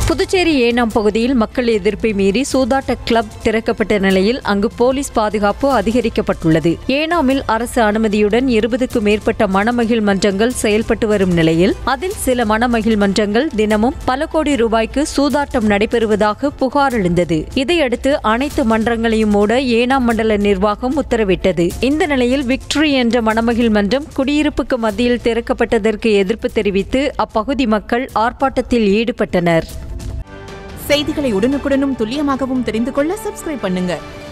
புதுச்சேரி ஏனாம் பகுதியில் மக்கள் எதிர்ப்பை மீறி சூதாட்ட கிளப் திறக்கப்பட்ட நிலையில் அங்கு போலீஸ் பாதுகாப்பு அதிகரிக்கப்பட்டுள்ளது ஏனாமில் அரசு அனுமதியுடன் இருபதுக்கும் மேற்பட்ட மணமகிழ் மன்றங்கள் செயல்பட்டு வரும் நிலையில் அதில் சில மணமகிழ் மன்றங்கள் தினமும் பல கோடி ரூபாய்க்கு சூதாட்டம் நடைபெறுவதாக புகார் எழுந்தது இதையடுத்து அனைத்து மன்றங்களையும் மூட ஏனாம் மண்டல நிர்வாகம் உத்தரவிட்டது இந்த நிலையில் விக்டரி என்ற மணமகிழ் மன்றம் குடியிருப்புக்கு மத்தியில் திறக்கப்பட்டதற்கு எதிர்ப்பு தெரிவித்து அப்பகுதி மக்கள் ஆர்ப்பாட்டத்தில் ஈடுபட்டனர் செய்திகளை உடனுக்குடனும் துல்லியமாகவும் தெரிந்து கொள்ள சப்ஸ்கிரைப் பண்ணுங்க